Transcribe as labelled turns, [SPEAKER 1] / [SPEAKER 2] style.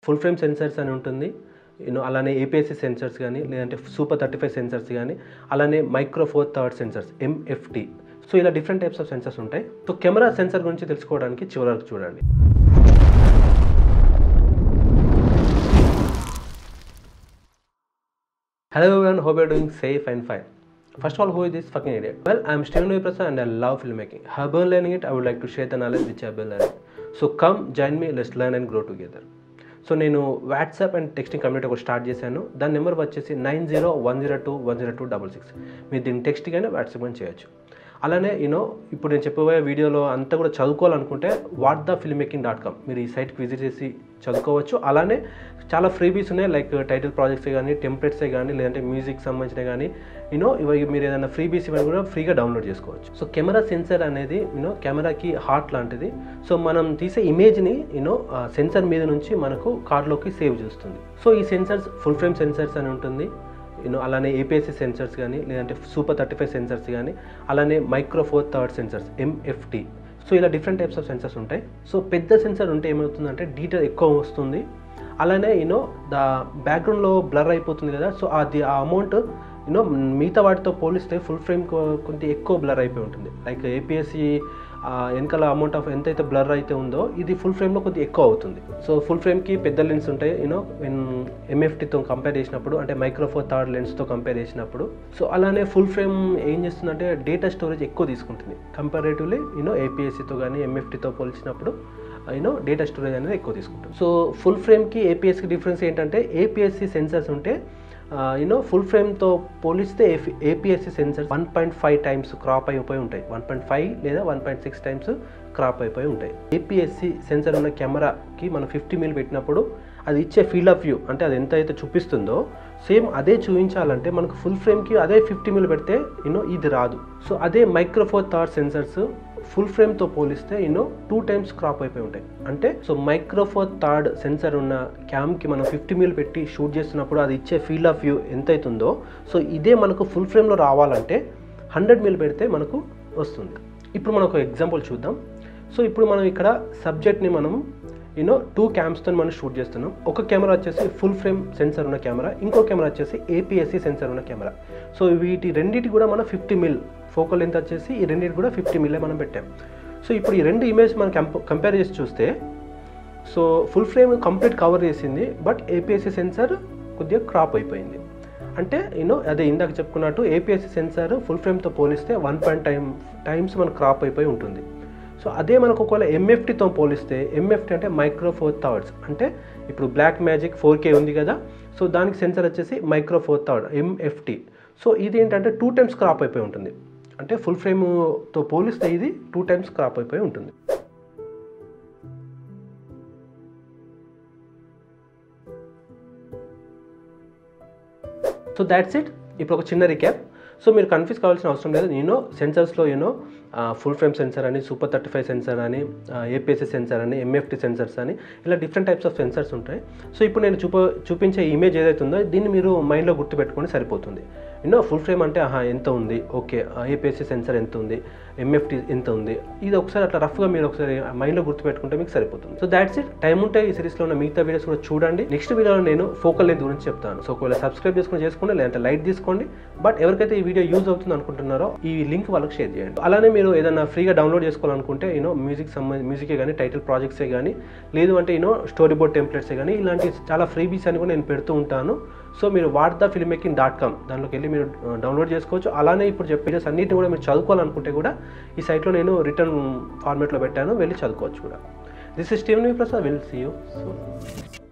[SPEAKER 1] Full frame sensors అని ఉంటుంది you know అలానే ఏపీఎస్సి సెన్సర్స్ కానీ లేదంటే సూపర్ థర్టీ ఫైవ్ సెన్సర్స్ కానీ అలానే micro four third sensors MFT so ఇలా డిఫరెంట్ టైప్స్ ఆఫ్ సెన్సర్స్ ఉంటాయి సో కెమెరా సెన్సర్ గురించి తెలుసుకోవడానికి చివరి వరకు చూడండి Hello everyone, hope you're doing safe and fine. First of all, who is this fucking idiot? Well, I'm Steven Viprasa and I love filmmaking. Have been learning it, I would like to share the knowledge which I've been learning. So come, join me, let's learn and grow together. So నేను WhatsApp and texting community ఒకటి start చేశాను దాని number వచ్చేసి nine zero one zero two one zero two double six మీరు దీన్ని text కానీ WhatsApp కానీ చేయొచ్చు అలానే యూనో ఇప్పుడు నేను చెప్పబోయే వీడియోలో అంతా కూడా చదువుకోవాలనుకుంటే what the film making dot com మీరు ఈ సైట్కి విజిట్ చేసి చదువుకోవచ్చు అలానే చాలా ఫ్రీబీస్ ఉన్నాయి లైక్ టైటిల్ ప్రాజెక్ట్స్ కానీ టెంప్లెట్సే కానీ లేదంటే మ్యూజిక్ సంబంధించిన కానీ యూనో ఇవి మీరు ఏదైనా ఫ్రీబీస్ ఇవన్నీ కూడా ఫ్రీగా డౌన్లోడ్ చేసుకోవచ్చు సో కెమెరా సెన్సర్ అనేది యూనో కెమెరాకి హార్ట్ లాంటిది సో మనం తీసే ఇమేజ్ని యూనో సెన్సర్ మీద నుంచి మనకు కార్డ్లోకి సేవ్ చేస్తుంది సో ఈ సెన్సర్స్ ఫుల్ ఫ్రేమ్ సెన్సర్స్ అని ఉంటుంది యూనో అలానే ఏపీఎస్సి సెన్సర్స్ కానీ లేదంటే సూపర్ థర్టీ ఫైవ్ సెన్సర్స్ కానీ అలానే micro four third sensors MFT so ఇలా డిఫరెంట్ టైప్స్ ఆఫ్ సెన్సర్స్ ఉంటాయి సో పెద్ద సెన్సర్ ఉంటే ఏమవుతుందంటే డీటెయిల్ ఎక్కువ వస్తుంది అలానే యూనో ద బ్యాక్గ్రౌండ్లో బ్లర్ అయిపోతుంది కదా సో అది ఆ అమౌంట్ యూనో మిగతా వాటితో పోలిస్తే ఫుల్ ఫ్రేమ్ కొంచెం ఎక్కువ బ్లర్ అయిపోయి ఉంటుంది లైక్ ఏపీఎస్సి వెనకాల అమౌంట్ ఆఫ్ ఎంతైతే బ్లర్ అయితే ఉందో ఇది ఫుల్ ఫ్రేమ్లో కొద్దిగా ఎక్కువ అవుతుంది సో ఫుల్ ఫ్రేమ్కి పెద్ద లెన్స్ ఉంటాయి యూనో ఎంఎఫ్టీతో కంపేర్ చేసినప్పుడు అంటే మైక్రోఫోర్ థర్డ్ లెన్స్తో కంపేర్ చేసినప్పుడు సో అలానే ఫుల్ ఫ్రేమ్ ఏం చేస్తుందంటే డేటా స్టోరేజ్ ఎక్కువ తీసుకుంటుంది కంపారేటివ్లీ యూనో ఏపీఎస్సితో కానీ ఎంఎఫ్టీతో పోల్చినప్పుడు యూనో డేటా స్టోరేజ్ అనేది ఎక్కువ తీసుకుంటుంది సో ఫుల్ ఫ్రేమ్కి ఏపీఎస్కి డిఫరెన్స్ ఏంటంటే ఏపీఎస్సి సెన్సర్స్ ఉంటే యూనో ఫుల్ ఫ్రేమ్తో పోలిస్తే APSC sensor one point five times crop అయిపోయి ఉంటాయి వన్ పాయింట్ ఫైవ్ లేదా one point six times crop అయిపోయి ఉంటాయి ఏపీఎస్సి సెన్సర్ ఉన్న కెమెరాకి మనం ఫిఫ్టీ మిల్ పెట్టినప్పుడు అది ఇచ్చే ఫీల్డ్ ఆఫ్ వ్యూ అంటే అది ఎంత అయితే చూపిస్తుందో సేమ్ అదే చూపించాలంటే మనకు ఫుల్ ఫ్రేమ్కి అదే ఫిఫ్టీ మిల్ పెడితే యూనో ఇది రాదు సో అదే మైక్రోఫోర్ థాట్ సెన్సర్స్ ఫుల్ ఫ్రేమ్తో పోలిస్తే యూనో టూ టైమ్స్ క్రాప్ అయిపోయి ఉంటాయి అంటే సో మైక్రోఫోర్ థర్డ్ సెన్సర్ ఉన్న క్యామ్కి మనం ఫిఫ్టీ మిల్ పెట్టి షూట్ చేస్తున్నప్పుడు అది ఇచ్చే ఫీల్డ్ ఆఫ్ వ్యూ ఎంత అవుతుందో సో ఇదే మనకు ఫుల్ ఫ్రేమ్లో రావాలంటే హండ్రెడ్ మిల్ పెడితే మనకు వస్తుంది ఇప్పుడు మనం ఒక ఎగ్జాంపుల్ చూద్దాం సో ఇప్పుడు మనం ఇక్కడ సబ్జెక్ట్ని మనం యూనో టూ క్యామ్స్తో మనం షూట్ చేస్తున్నాం ఒక కెమెరా వచ్చేసి ఫుల్ ఫ్రేమ్ సెన్సర్ ఉన్న కెమెరా ఇంకో కెమెరా వచ్చేసి ఏపీఎస్సి సెన్సర్ ఉన్న కెమెరా సో వీటి రెండింటి కూడా మనం ఫిఫ్టీ మిల్ ఫోకల్ లెంత్ వచ్చేసి ఈ రెండింటి కూడా ఫిఫ్టీ మిల్లే మనం పెట్టాం సో ఇప్పుడు ఈ రెండు ఇమేజ్ మనం కంపేర్ చేసి చూస్తే so full frame complete cover చేసింది బట్ ఏపీఎస్సి సెన్సర్ కొద్దిగా క్రాప్ అయిపోయింది అంటే యూనో అదే ఇందాక చెప్పుకున్నట్టు ఏపీఎస్సి సెన్సార్ ఫుల్ ఫ్రేమ్తో పోలిస్తే వన్ పాయింట్ టైం టైమ్స్ మనకు క్రాప్ అయిపోయి ఉంటుంది సో అదే మనకు ఒకవేళ ఎంఎఫ్టీతో పోలిస్తే ఎంఎఫ్టీ అంటే మైక్రో ఫోర్ థర్డ్స్ అంటే ఇప్పుడు బ్లాక్ మ్యాజిక్ ఫోర్ కే ఉంది కదా సో దానికి సెన్సర్ వచ్చేసి micro four third MFT so ఇది ఏంటంటే టూ టైమ్స్ క్రాప్ అయిపోయి ఉంటుంది అంటే ఫుల్ ఫ్రేమ్తో పోలిస్తే ఇది టూ టైమ్స్ క్రాప్ అయిపోయి ఉంటుంది సో దాట్స్ ఇట్ ఇప్పుడు ఒక చిన్న రిక్యాప్ సో మీరు కన్ఫ్యూజ్ కావాల్సిన అవసరం లేదు నేను సెన్సర్స్లో యూనో ఫుల్ ఫ్రేమ్ సెన్సర్ అని సూపర్ థర్టీ ఫైవ్ సెన్సర్ అని ఏపీఎస్ఎస్ సెన్సర్ అని ఎంఎఫ్టీ సెన్సర్స్ అని ఇలా డిఫరెంట్ టైప్స్ ఆఫ్ సెన్సర్స్ ఉంటాయి సో ఇప్పుడు నేను చూప చూపించే ఇమేజ్ ఏదైతే ఉందో దీన్ని మీరు మైండ్లో గుర్తుపెట్టుకొని సరిపోతుంది యూనో ఫుల్ ఫ్రేమ్ అంటే ఆహా ఎంత ఉంది ఓకే ఏపీఎస్సీ సెన్సర్ ఎంత ఉంది ఎంఎఫ్టీ ఎంత ఉంది ఇది ఒకసారి అట్లా రఫ్గా మీరు ఒకసారి మైండ్లో గుర్తుపెట్టుకుంటే మీకు సరిపోతుంది సో దాట్స్ ఇట్ టైం ఉంటే ఈ సిరీస్లో ఉన్న మిగతా వీడియోస్ కూడా చూడండి నెక్స్ట్ వీడియోలో నేను ఫోకల్ లెంత్ గురించి చెప్తాను సో ఒకవేళ సబ్స్క్రైబ్ చేసుకుని చేసుకోండి లేదంటే లైక్ తీసుకోండి బట్ ఎవరికైతే ఈ వీడియో యూజ్ అవుతుంది అనుకుంటున్నారో ఈ లింక్ వాళ్ళకి షేర్ చేయండి అలానే మీరు ఏదైనా ఫ్రీగా డౌన్లోడ్ చేసుకోవాలనుకుంటే యూనో మ్యూజిక్ సంబంధించి మ్యూజికే కానీ టైటిల్ ప్రాజెక్ట్సే కానీ లేదు అంటే యూనో స్టోరీ బోర్డ్ టెంప్లెట్సే కానీ ఇలాంటి చాలా ఫ్రీబీస్ అని కూడా నేను పెడుతూ ఉంటాను సో మీరు what the film making dot com దాంట్లోకి వెళ్ళి మీరు డౌన్లోడ్ చేసుకోవచ్చు అలానే ఇప్పుడు చెప్పే వీడియోస్ అన్నిటిని కూడా మీరు చదువుకోవాలనుకుంటే కూడా ఈ సైట్లో నేను రిటర్న్ ఫార్మేట్లో పెట్టాను వెళ్ళి చదువుకోవచ్చు కూడా this is Steven Prasad will see you so